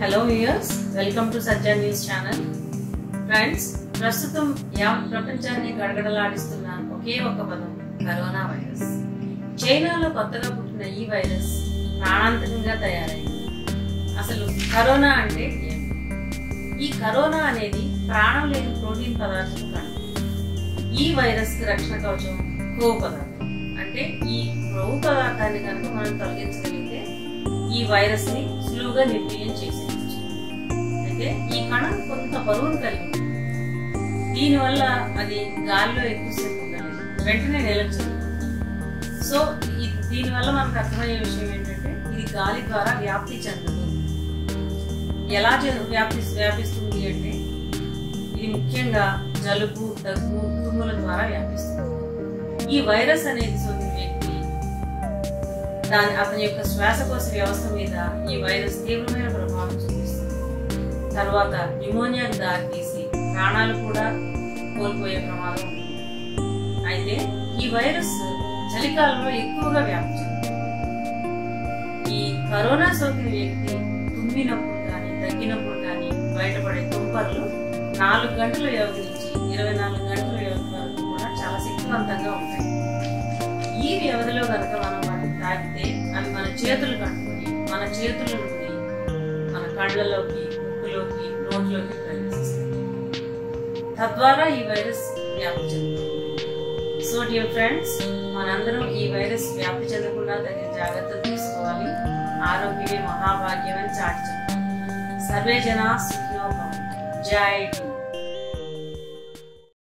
Hello viewers welcome to Sajja news channel friends ప్రస్తుతం యావత్ ప్రపంచాన్ని గడగడలాడిస్తున్న ఒకే ఒక పదం కరోనా వైరస్ చైనాలో కొత్తగా పుట్టిన ఈ వైరస్ ప్రాణాంతకంగా తయారైంది అసలు కరోనా అంటే ఏమిటి? ఈ కరోనా అనేది ప్రాణం లేని ప్రోటీన్ పదార్థం కాదు ఈ వైరస్ కి రక్షణ కవచం కొవ్వు పదార్థం అంటే ఈ కొవ్వు పదార్థాన్ని కనుక మనం తొలగించగలిగితే ఈ వైరస్ ని సులువుగా నిర్వీర్యం చేసేయచ్చు అయితే ఈ కణం కొంత బరువును కలిగి ఉంటుంది దీనివల్ల అది గాలిలో ఎక్కువసేపు ఉండలేదు వెంటనే నేలకు చెందుతుంది సో ఈ- దీనివల్ల మనకు అర్థమయ్యే విషయం ఏంటంటే ఇది గాలి ద్వారా వ్యాప్తి చెందదు ఎలా చె- వ్యాప్తి వ్యాపిస్తుంది అంటే ఇది ముఖ్యంగా జలుబు దగ్గు తుమ్ముల ద్వారా వ్యాపిస్తుంది ఈ వైరస్ అనేది సోకిన వ్యక్తి దాని అతని యొక్క శ్వాసకోశ వ్యవస్థ మీద ఈ వైరస్ తీవ్రమైన ప్రభావం చూపిస్తుంది తర్వాత న్యూమోనియాకు దారితీసి ప్రాణాలు కూడా కోల్పోయే ప్రమాదం ఉంది అయితే ఈ వైరస్ చలికాలంలో ఎక్కువగా వ్యాప్తి చెందుతుంది ఈ కరోనా సోకిన వ్యక్తి తుమ్మినప్పుడు కానీ తగ్గినప్పుడు కానీ బయటపడే తుంపర్లు నాలుగు గంటల వ్యవధి నుంచి ఇరవై నాలుగు గంటల వ్యవధి వరకు కూడా చాలా శక్తివంతంగా ఉంటాయి ఈ వ్యవధిలో కనుక మనం వాటిని తాకితే అవి మన చేతులు కట్టుకుని మన చేతుల నుండి మన కళ్ళలోకి ముక్కులోకి నోట్లోకి ప్రవేశిస్తాయి తద్వారా ఈ వైరస్ వ్యాప్తి చెందుతుంది సో డియర్ ఫ్రెండ్స్ మనందరం ఈ వైరస్ వ్యాప్తి చెందకుండా తగిన జాగ్రత్తలు తీసుకోవాలి ఆరోగ్యమే మహాభాగ్యం అని చాటి చెప్పాలి సర్వే జనా సుఖినో భవంతు. జై హింద్